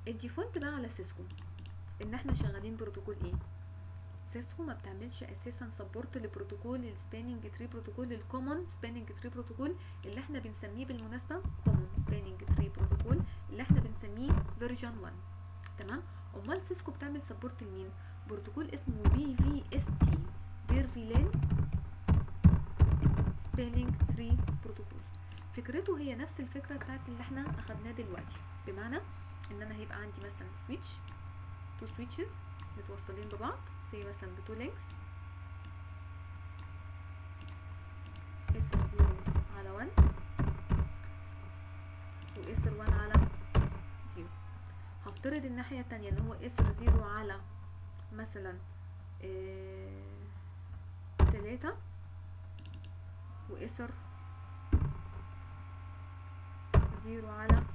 الديفولت بقى على سيسكو ان احنا شغالين بروتوكول ايه سيسكو ما بتعملش اساسا سبورت لبروتوكول السباننج تري بروتوكول الكومون سباننج تري بروتوكول اللي احنا بنسميه بالمناسبه كومون سباننج تري بروتوكول اللي احنا بنسميه فيرجن 1 تمام امال سيسكو بتعمل سبورت لمين بروتوكول اسمه بي في اس تي بير فيلان سباننج تري بروتوكول فكرته هي نفس الفكره بتاعت اللي احنا اخدناه دلوقتي بمعنى ان انا هيبقى عندي مثلا سويتش تو سويتشز متوصلين ببعض زي مثلا بتو لينكس اس 0 على 1 واس 1 على 0 هفترض الناحية التانية ان هو اس 0 على مثلا آه تلاتة واسر زيرو على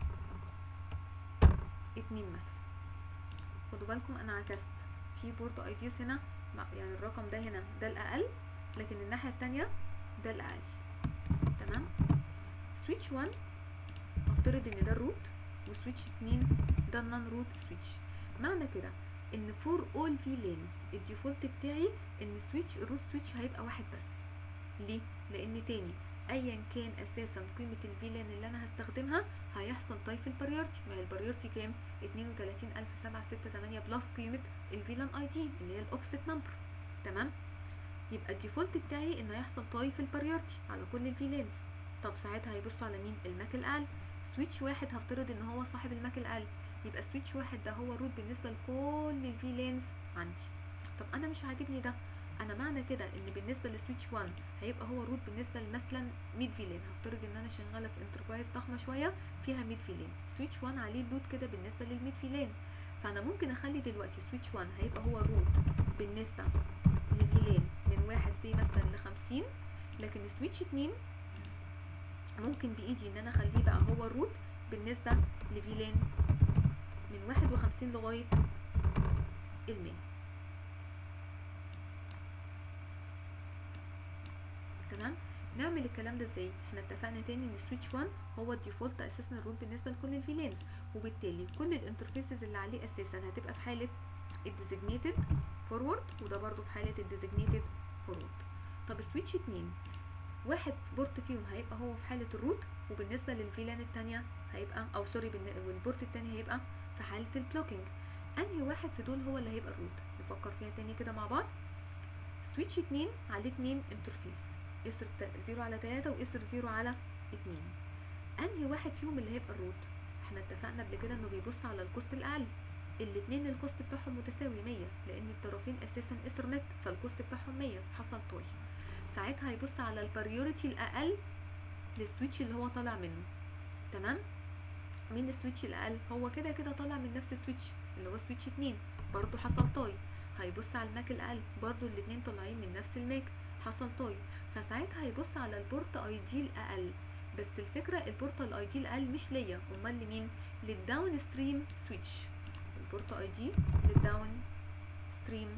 اتنين مثلا خدوا بالكم انا عكست في بورت اي ديز هنا يعني الرقم ده هنا ده الاقل لكن الناحيه التانية ده الاقل تمام سويتش 1 افترض ان ده الروت وسويتش 2 ده النون روت سويتش معنى كده ان فور اول في لينز الديفولت بتاعي ان سويتش الروت سويتش هيبقى واحد بس ليه لان تاني ايا كان اساسا قيمه الفيلان اللي انا هستخدمها هيحصل طيف البريورتي ما هي البريورتي كام 32768 بلس قيمه الفيلان اي دي اللي هي الاوفست نمبر تمام يبقى الديفولت بتاعي انه يحصل طيف البريورتي على كل الفيلانز طب ساعتها هيبصوا على مين الماك الاقل سويتش واحد هفترض ان هو صاحب الماك الاقل يبقى سويتش واحد ده هو روت بالنسبه لكل الفيلانز عندي طب انا مش عاجبني ده انا معنى كده ان بالنسبه لسويتش 1 هيبقى هو روت بالنسبه لمثلا 100 فيلان هفترض ان انا شغاله في انتربرايز ضخمه شويه فيها 100 فيلان سويتش 1 عليه لود كده بالنسبه لل 100 فيلان فانا ممكن اخلي دلوقتي سويتش 1 هيبقى هو روت بالنسبه لفيلان من واحد سي مثلا ل 50 لكن سويتش 2 ممكن بايدي ان انا اخليه بقى هو الروت بالنسبه لفيلان من 51 لغايه ال 100 تمام نعمل الكلام ده ازاي احنا اتفقنا تاني ان سويتش 1 هو الديفولت اساسا الروت بالنسبه لكل الفيلانز وبالتالي كل الانترفيسز اللي عليه اساسا هتبقى في حاله الديزيجنيتد فورورد وده برضو في حاله الديزيجنيتد فورورد طب سويتش 2 واحد بورت فيهم هيبقى هو في حاله الروت وبالنسبه للفيلان التانية هيبقى او سوري والبورت التاني هيبقى في حاله البلوكينج انهي واحد في دول هو اللي هيبقى الروت نفكر فيها تاني كده مع بعض سويتش 2 عليه 2 انترفيس اسر 0 على 3 واسر 0 على 2 انهي واحد فيهم اللي هيبقى الروت احنا اتفقنا قبل كده انه بيبص على الكوست الاقل الاثنين الكوست بتاعهم متساوي 100 لان الطرفين اساسا ايثرنت فالكوست بتاعهم 100 حصل طول ساعتها هيبص على البريوريتي الاقل للسويتش اللي هو طالع منه تمام مين السويتش الاقل هو كده كده طالع من نفس السويتش اللي هو سويتش 2 برضو حصل طاي هيبص على الماك الاقل برضو الاثنين طالعين من نفس الماك حصل طاي فساعتها هيبص على البورت اي دي الاقل بس الفكره البورت الاي دي الاقل مش ليا امال لمين للداون ستريم سويتش البورت اي دي للداون ستريم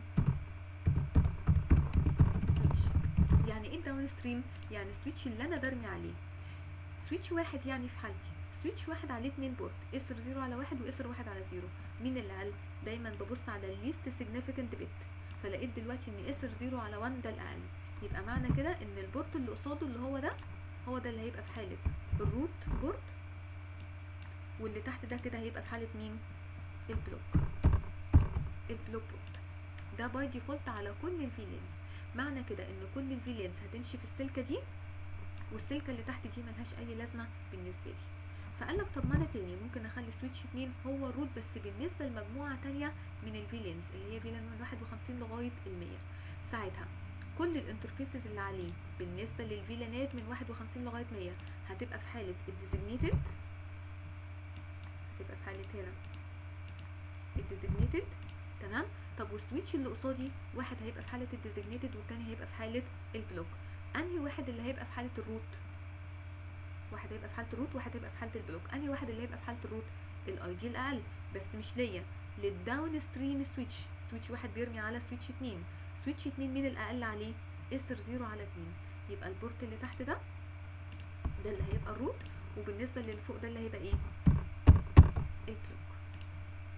سويتش يعني ايه الداون ستريم يعني السويتش اللي انا برمي عليه سويتش واحد يعني في حالتي سويتش واحد عليه اتنين بورت اسر زيرو على واحد واسر واحد على زيرو مين اللي اقل دايما ببص على الليست سيجنيفيكانت بت فلقيت دلوقتي ان اسر زيرو على 1 ده الاقل يبقى معنى كده ان البورت اللي قصاده اللي هو ده هو ده اللي هيبقى في حالة الروت بورت واللي تحت ده كده هيبقى في حالة مين البلوك البلوك بورت ده باي ديفولت على كل الفيلانز معنى كده ان كل الفيلانز هتمشي في السلكة دي والسلكة اللي تحت دي ملهاش اي لازمة بالنسبة لي فقال لك طب ما انا تاني ممكن اخلي سويتش 2 هو الروت بس بالنسبة لمجموعة تانية من الفيلانز اللي هي فيلان من 51 لغاية ال 100 ساعتها كل الانترفيسز اللي عليه بالنسبة للفيلانات من 51 لغاية 100 هتبقى في حالة الديزيجنيتد هتبقى في حالة هنا الديزيجنيتد تمام طب والسويتش اللي قصادي واحد هيبقى في حالة الديزيجنيتد والتاني هيبقى في حالة البلوك انهي واحد اللي هيبقى في حالة الروت واحد هيبقى في حالة الروت واحد هيبقى في حالة البلوك انهي واحد اللي هيبقى في حالة الروت الاي دي الاقل بس مش ليا للداون ستريم سويتش سويتش واحد بيرمي على سويتش اتنين سويتش 2 مين الاقل عليه اسر 0 على 2 يبقى البورت اللي تحت ده ده اللي هيبقى الروت وبالنسبه للي فوق ده اللي هيبقى ايه البلوك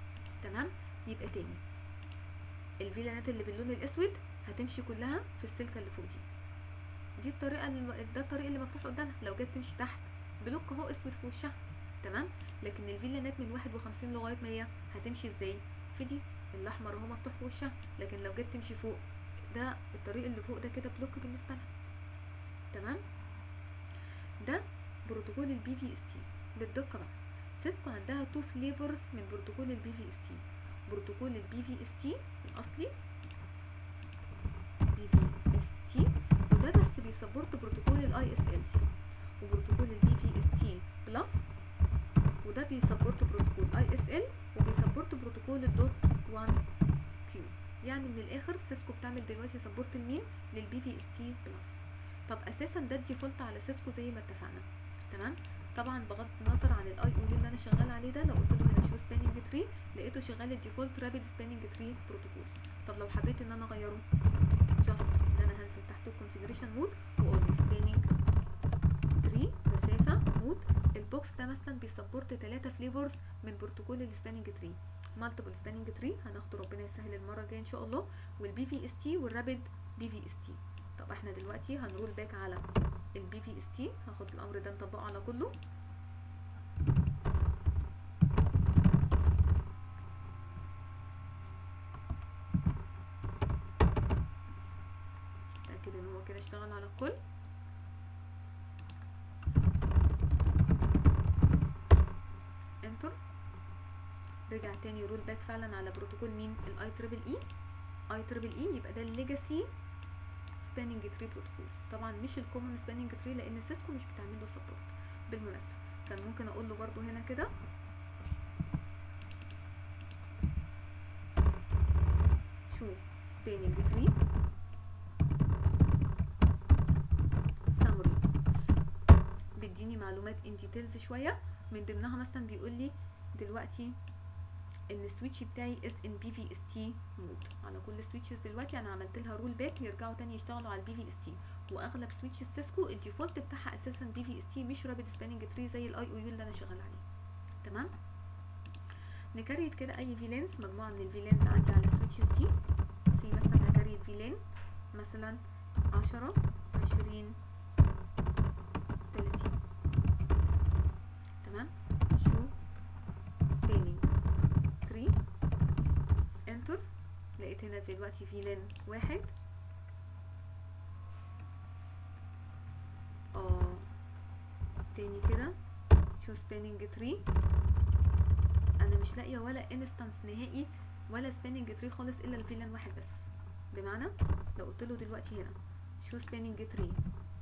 تاني الفيلانات اللي باللون الاسود هتمشي كلها في السلكه اللي فوق دي دي الطريقه اللي ده الطريق اللي مفتوح قدامها لو جت تمشي تحت بلوك اهو اسود في وشها تمام لكن الفيلانات من 51 لغايه 100 هتمشي ازاي في دي الاحمر اهو مفتوح في وشها لكن لو جت تمشي فوق ده الطريق اللي فوق ده كده بلوك بالنسبه لها تمام ده بروتوكول البي في اس تي بالدقه بقى سيسكو عندها تو فليفرز من بروتوكول البي في اس تي بروتوكول البي في اس تي الاصلي بي في اس تي وده بس بيسبورت بروتوكول الاي اس ال وبروتوكول البي في اس تي بلس وده بيسبورت بروتوكول اي اس ال وبيسبورت بروتوكول الدوت 1 كيو يعني من الاخر سيسكو بتعمل دلوقتي سبورت لمين للبي في اس تي بلس طب اساسا ده الديفولت على سيسكو زي ما اتفقنا تمام طبعا بغض النظر عن الاي او اللي انا شغال عليه ده لو قلت له هنا شو سباننج تري لقيته شغال الديفولت رابيد سباننج تري بروتوكول طب لو حبيت ان انا اغيره جاست ان انا هنزل تحت الكونفيجريشن مود واقول له سباننج تري مسافه مود البوكس ده مثلا بيسبورت 3 فليفرز من بروتوكول السباننج تري مالتيبل سباننج تري هناخده ربنا يسهل المره الجايه ان شاء الله والبي في اس تي والرابيد بي في اس تي طب احنا دلوقتي هنرول باك على البي في اس تي هاخد الامر ده نطبقه على كله اتاكد ان هو كده اشتغل على الكل انتر رجع تاني رول باك فعلا على بروتوكول مين الاي تريبل اي اي تريبل اي يبقى ده الليجاسي سباننج تري بروتوكول طبعا مش الكومن سباننج تري لان سيسكو مش بتعمل له سبورت بالمناسبه كان ممكن اقول له برده هنا كده شو سباننج تري سامري بيديني معلومات ان ديتيلز شويه من ضمنها مثلا بيقول لي دلوقتي ان السويتش بتاعي اس ان بي في اس تي مود على كل السويتشز دلوقتي انا عملت لها رول باك يرجعوا تاني يشتغلوا على البي في اس تي واغلب سويتش السيسكو الديفولت بتاعها اساسا بي في اس تي مش رابد سباننج تري زي الاي او يو اللي انا شغال عليه تمام نكريت كده اي فيلانس مجموعه من الفيلانس عندي على السويتشز دي في مثلا هكريت فيلان مثلا عشرة عشرين تلاتين تمام شو سباننج تري انتر لقيت هنا دلوقتي في لين واحد اه تاني كده شو سباننج تري انا مش لاقيه ولا انستانس نهائي ولا سباننج تري خالص الا الفيلان واحد بس بمعنى لو قلت له دلوقتي هنا شو سباننج تري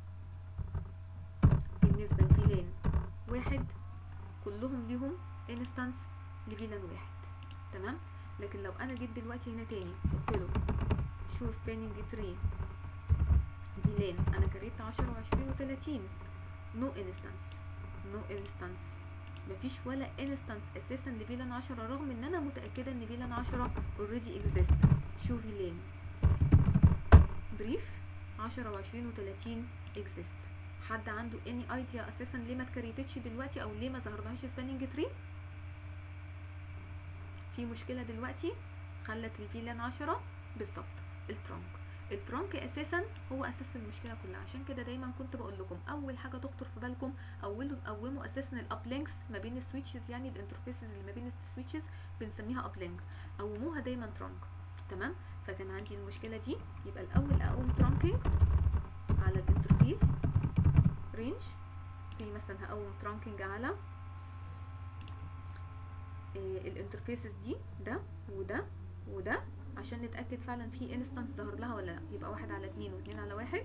بالنسبه لفيلان واحد كلهم ليهم انستانس لفيلان واحد تمام لكن لو انا جيت دلوقتي هنا تاني قلت له شو سباننج تري فيلان انا كريت عشرة وعشرين وتلاتين نو انستانس نو انستانس مفيش ولا انستانس اساسا لفيلان عشرة رغم ان انا متأكدة ان فيلان عشرة اوريدي اكزيست شو فيلان بريف عشرة وعشرين وتلاتين اكزيست حد عنده اني ايديا اساسا ليه ما اتكريتتش دلوقتي او ليه ما ظهرلهاش سباننج تري في مشكلة دلوقتي خلت الفيلان عشرة بالظبط الترانك الترانك اساسا هو اساس المشكله كلها عشان كده دايما كنت بقول لكم اول حاجه تخطر في بالكم اولوا قوموا اساسا الاب لينكس ما بين السويتشز يعني الانترفيسز اللي ما بين السويتشز بنسميها اب لينك قوموها دايما ترانك تمام فكان عندي المشكله دي يبقى الاول اقوم ترانكينج على الانترفيس رينج في مثلا هقوم ترانكينج على إيه الانترفيسز دي ده وده وده عشان نتأكد فعلا في انستانس ظهر لها ولا لا يبقى واحد على اتنين واتنين على واحد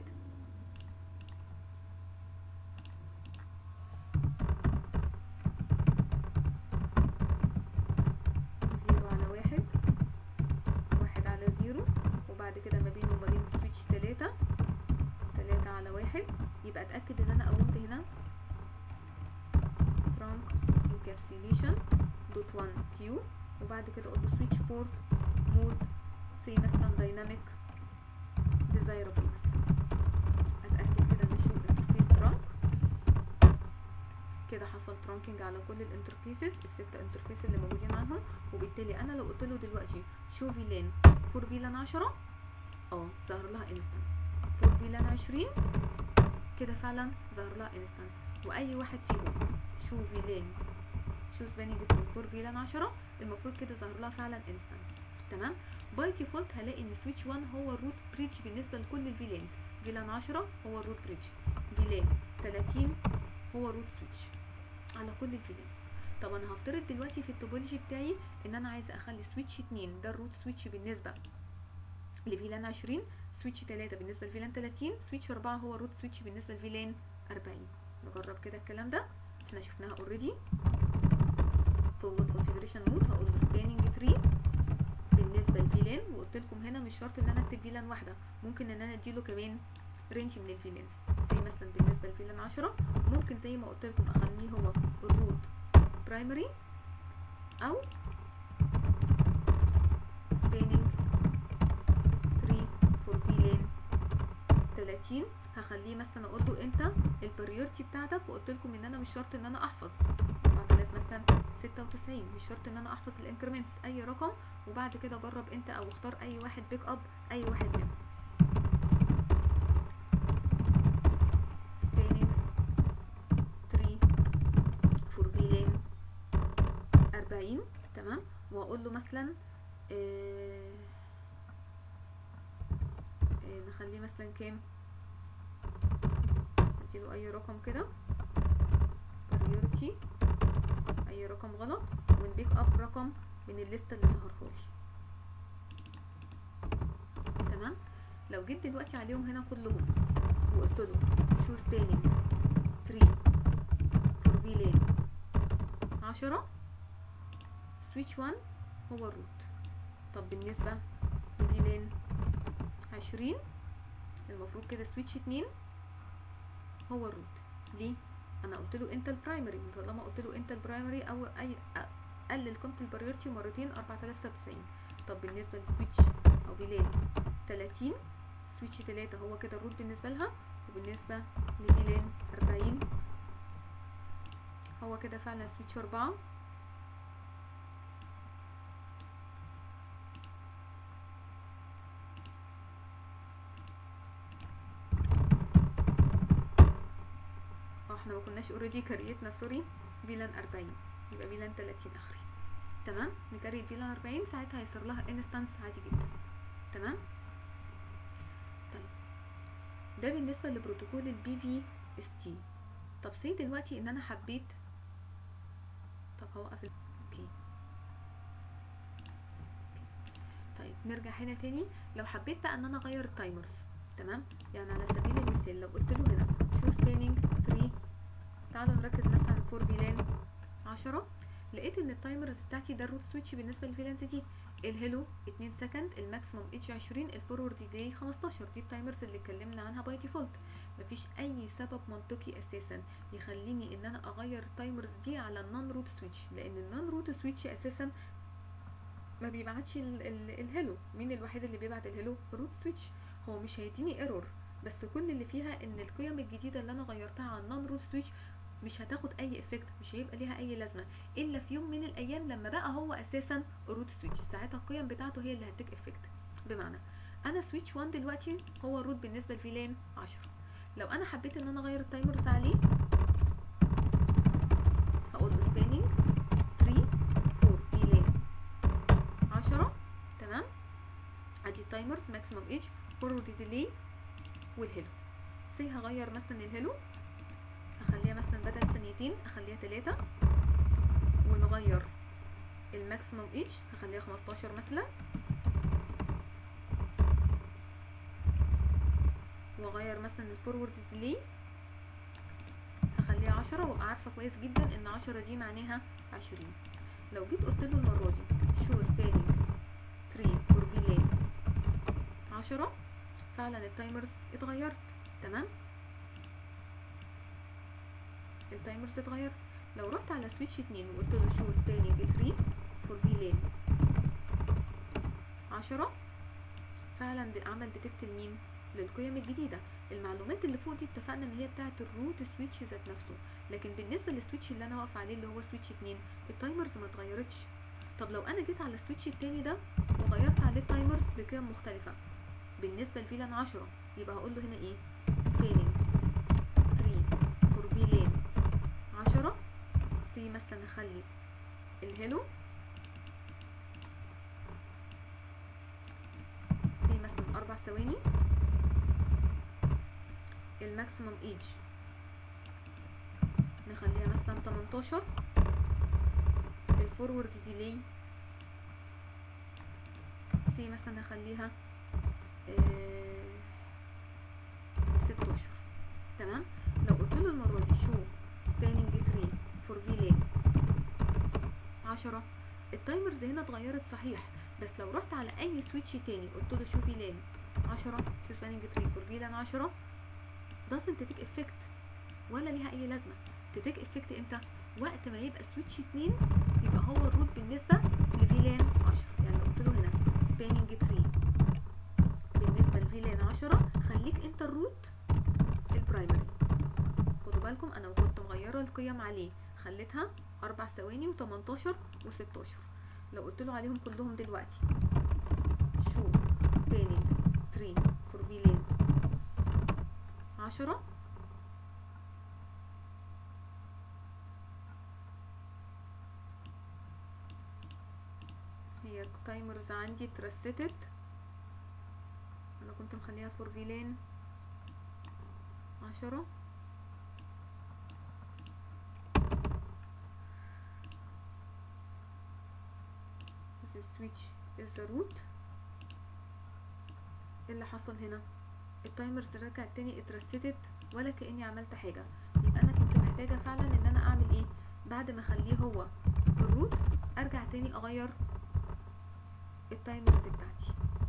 زيرو على واحد واحد على زيرو وبعد كده ما بينه وما بين سويتش تلاتة تلاتة على واحد يبقى اتأكد ان انا قومت هنا trunk encapsulation دوت 1 كيو وبعد كده قلت سويتش بورت مود سي مثلا دايناميك desirable اتاكد كده ان شو انترفيس ترانك كده حصل ترانكينج على كل الانترفيسز الستة انترفيس اللي موجودين عنهم وبالتالي انا لو قلت له دلوقتي شو فيلان فور فيلان 10 اه ظهر لها انستنس فور فيلان 20 كده فعلا ظهر لها انستنس واي واحد فيهم شو فيلان شو سبانينج فور فيلان 10 المفروض كده ظهر لها فعلا انستنس تمام باي ديفولت هلاقي ان سويتش 1 هو الروت بريدج بالنسبه لكل الفيلانز فيلان 10 هو الروت بريدج فيلان 30 هو روت سويتش على كل الفيلان طب انا هفترض دلوقتي في التوبولوجي بتاعي ان انا عايزه اخلي سويتش 2 ده الروت سويتش بالنسبه لفيلان 20 سويتش 3 بالنسبه لفيلان 30 سويتش 4 هو روت سويتش بالنسبه لفيلان 40 نجرب كده الكلام ده احنا شفناها اوريدي فورورد كونفيجريشن مود هقول له سباننج 3 بالنسبه لفيلان وقلت لكم هنا مش شرط ان انا اكتب فيلان واحده ممكن ان انا اديله كمان رينج من الفيلانز زي مثلا بالنسبه لفيلان 10 ممكن زي ما قلت لكم اخليه هو الروت برايمري او سباننج 3 فور فيلان 30 هخليه مثلا اقول له انت البريورتي بتاعتك وقلت لكم ان انا مش شرط ان انا احفظ 4000 مثلا 96 مش شرط ان انا احفظ الانكريمنتس اي رقم وبعد كده جرب انت او اختار اي واحد بيك اب اي واحد منهم سباننج 3 فور فيلان 40 تمام واقول له مثلا آه آه نخليه مثلا كام اديله اي رقم كده priority اي رقم غلط ونبيك اب رقم من الليسته اللي ظهرهولي تمام لو جيت دلوقتي عليهم هنا كلهم وقلت له شو سبانينج 3 فور فيلان 10 سويتش 1 هو الروت طب بالنسبه لفيلان 20 المفروض كده سويتش 2 هو الروت ليه انا قلت له انت البرايمري طالما قلت له انت البرايمري او اي قلل قيمه البريورتي مرتين 4097 طب بالنسبه للسويتش او فيلان 30 سويتش 3 هو كده الروت بالنسبه لها وبالنسبه لفيلان 40 هو كده فعلا سويتش 4 احنا ما كناش اوريدي كريتنا سوري فيلان 40 يبقى فيلان 30 اخري تمام نكريت فيلان 40 ساعتها هيصير لها انستانس عادي جدا تمام طيب ده بالنسبه لبروتوكول البي في اس تي طب سي دلوقتي ان انا حبيت طب هوقف اوكي طيب نرجع هنا تاني لو حبيت بقى ان انا اغير التايمرز تمام يعني على سبيل المثال لو قلت له هنا شو سبانينج 3 تعالوا نركز مثلا فور فيلان 10 لقيت ان التايمرز بتاعتي ده الروت سويتش بالنسبه للفيلانز دي الهيلو 2 سكند الماكسيموم اتش 20 الفورورد دي 15 دي التايمرز اللي اتكلمنا عنها باي ديفولت مفيش اي سبب منطقي اساسا يخليني ان انا اغير التايمرز دي على النون روت سويتش لان النون روت سويتش اساسا ما بيبعتش الهيلو مين الوحيد اللي بيبعت الهيلو روت سويتش هو مش هيديني ايرور بس كل اللي فيها ان القيم الجديده اللي انا غيرتها على النون روت سويتش مش هتاخد اي افكت مش هيبقى ليها اي لازمه الا في يوم من الايام لما بقى هو اساسا روت سويتش ساعتها القيم بتاعته هي اللي هتك افكت بمعنى انا سويتش 1 دلوقتي هو الروت بالنسبه لفيلان 10 لو انا حبيت ان انا اغير التايمرز عليه هقول له سبانينج 3 4 فيلان 10 تمام ادي التايمرز ماكسيمم ايج فورورد ديلي والهيلو سي هغير مثلا الهيلو اخليها مثلا بدل ثانيتين اخليها تلاتة ونغير الماكسيمم ايج هخليها 15 مثلا واغير مثلا الفورورد ديلي هخليها عشرة وابقى عارفة كويس جدا ان عشرة دي معناها عشرين لو جيت قلت له المرة دي شو سبانينج 3 فور فيلان عشرة فعلا التايمرز اتغيرت تمام التايمرز اتغيرت لو رحت على سويتش 2 وقلت له شو سبانينج 3 فور فيلان عشرة فعلا دي عمل ديتكت لمين للقيم الجديده المعلومات اللي فوق دي اتفقنا ان هي بتاعه الروت سويتش ذات نفسه لكن بالنسبه للسويتش اللي انا واقفه عليه اللي هو سويتش 2 التايمرز ما اتغيرتش طب لو انا جيت على السويتش التاني ده وغيرت عليه التايمرز بقيم مختلفه بالنسبه لفيلان 10 يبقى هقول له هنا ايه سباننج 3 فور فيلان 10 سي مثلا نخلي الهيلو سي مثلا اربع ثواني الماكسيمم ايج نخليها مثلا 18 الفورورد ديلي سي مثلا نخليها آه 16 تمام لو قلت له المره دي شو سباننج 3 فور فيلان 10 التايمرز هنا اتغيرت صحيح بس لو رحت على اي سويتش تاني قلت له شو فيلان 10 شو سباننج 3 فور فيلان 10 doesn't take effect ولا ليها اي لازمه تتيك افكت امتى وقت ما يبقى سويتش 2 يبقى هو الروت بالنسبه لفيلان 10 يعني لو قلت له هنا سباننج 3 بالنسبه لفيلان 10 خليك انت الروت البرايمري خدوا بالكم انا كنت مغيره القيم عليه خليتها 4 ثواني و18 و16 لو قلت له عليهم كلهم دلوقتي شو سباننج 3 فور فيلان 10 هي التايمرز عندي اترستت انا كنت مخليها فور فيلان عشرة this is switch is the root ايه اللي حصل هنا التايمرز رجع تاني اترستت ولا كاني عملت حاجه يبقى انا كنت محتاجه فعلا ان انا اعمل ايه بعد ما اخليه هو الروت ارجع تاني اغير التايمرز بتاعتي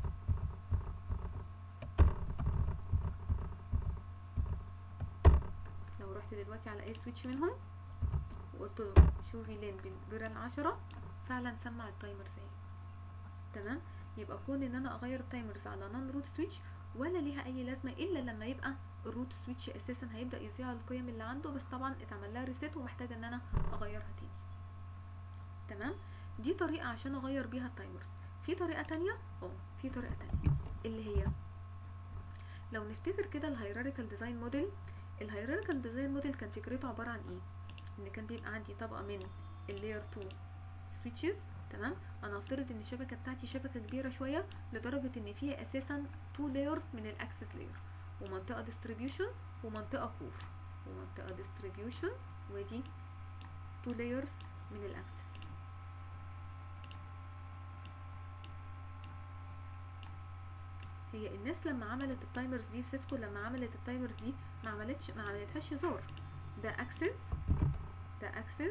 لو رحت دلوقتي على اي سويتش منهم وقلت له شوفي لين بالفيران عشرة فعلا سمع التايمرز اهي تمام يبقى كون ان انا اغير التايمرز على نون روت سويتش ولا ليها اي لازمه الا لما يبقى الروت سويتش اساسا هيبدا يذيع القيم اللي عنده بس طبعا اتعمل لها ريسيت ومحتاجه ان انا اغيرها تاني تمام دي طريقه عشان اغير بيها التايمرز في طريقه تانية اه في طريقه تانية اللي هي لو نفتكر كده الهيراريكال ديزاين موديل الهيراريكال ديزاين موديل كان فكرته عباره عن ايه ان كان بيبقى عندي طبقه من اللاير 2 سويتشز تمام انا هفترض ان الشبكه بتاعتي شبكه كبيره شويه لدرجه ان فيها اساسا 2 لايرز من الاكسس لاير ومنطقه ديستريبيوشن ومنطقه كور ومنطقه ديستريبيوشن ودي 2 لايرز من الاكسس هي الناس لما عملت التايمرز دي سيسكو لما عملت التايمرز دي ما عملتش ما عملتهاش هزار ده اكسس ده اكسس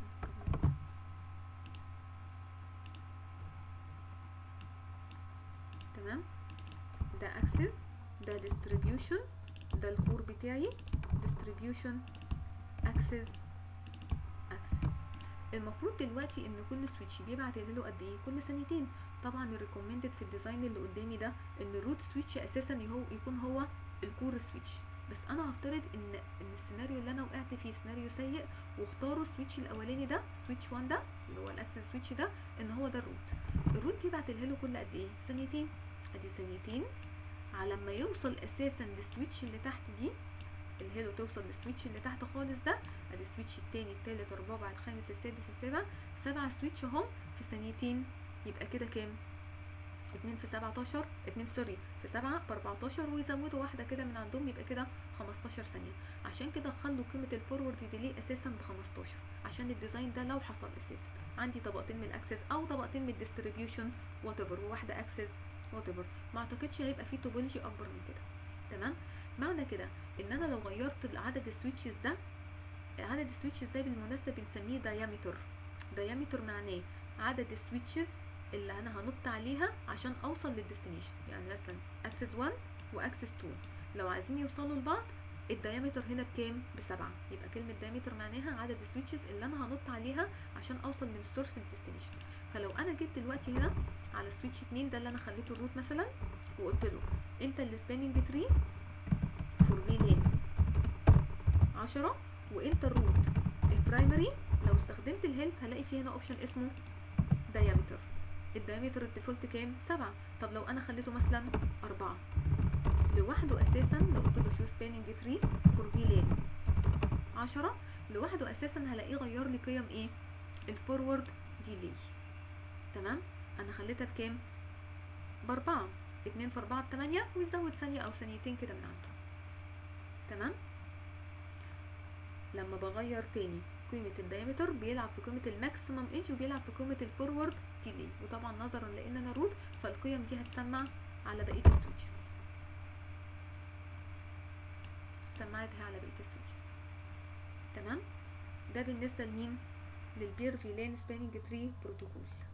تمام ده اكسس ده ديستريبيوشن ده الكور بتاعي ديستريبيوشن اكسس اكسس المفروض دلوقتي ان كل سويتش بيبعت له قد ايه كل ثانيتين طبعا الريكومندد في الديزاين اللي قدامي ده ان الروت سويتش اساسا يهو يكون هو الكور سويتش بس انا هفترض ان ان السيناريو اللي انا وقعت فيه سيناريو سيء واختاروا السويتش الاولاني ده سويتش 1 ده اللي هو الاكسس سويتش ده ان هو ده الروت الروت بيبعت له كل قد ايه ثانيتين ادي ثانيتين على ما يوصل اساسا للسويتش اللي تحت دي الهيلو توصل للسويتش اللي تحت خالص ده ادي السويتش التاني التالت الرابع الخامس السادس السابع سبعة سويتش اهم في ثانيتين يبقى كده كام اتنين في سبعتاشر اتنين سوري في سبعة باربعتاشر ويزودوا واحدة كده من عندهم يبقى كده خمستاشر ثانية عشان كده خلوا قيمة الفورورد ديلي اساسا بخمستاشر عشان الديزاين ده لو حصل اساسا عندي طبقتين من الاكسس او طبقتين من الديستريبيوشن وات ايفر وواحدة اكسس وات ايفر ما اعتقدش هيبقى فيه توبولوجي اكبر من كده تمام معنى كده ان انا لو غيرت عدد السويتشز ده عدد السويتشز ده بالمناسبة بنسميه دايمتر دايمتر معناه عدد السويتشز اللي انا هنط عليها عشان اوصل للديستنيشن يعني مثلا اكسس 1 واكسس 2 لو عايزين يوصلوا لبعض الدايمتر هنا بكام بسبعة يبقى كلمة دايمتر معناها عدد السويتشز اللي انا هنط عليها عشان اوصل من السورس للديستنيشن فلو انا جيت دلوقتي هنا على سويتش 2 ده اللي انا خليته الروت مثلا وقلت له انت السباننج تري فور في لين 10 وانت الروت البرايمري لو استخدمت الهيلب هلاقي فيه هنا اوبشن اسمه diameter الدايمتر الديفولت كام؟ سبعة طب لو انا خليته مثلا أربعة لوحده اساسا لو قلت له شو سباننج تري فور في لين عشرة لوحده اساسا هلاقيه غير لي قيم ايه؟ الفورورد ديلي تمام؟ انا خليتها بكام؟ بأربعة اتنين في أربعة بتمانية ويزود ثانية أو ثانيتين كده من عنده تمام؟ لما بغير تاني قيمة الدايمتر بيلعب في قيمة الماكسيمم ايدج وبيلعب في قيمة الفورورد ديلي وطبعا نظرا لان انا روت فالقيم دي هتسمع على بقية السويتشز سمعتها على بقية السويتشز تمام ده بالنسبة لمين للبير فيلان سباننج تري بروتوكول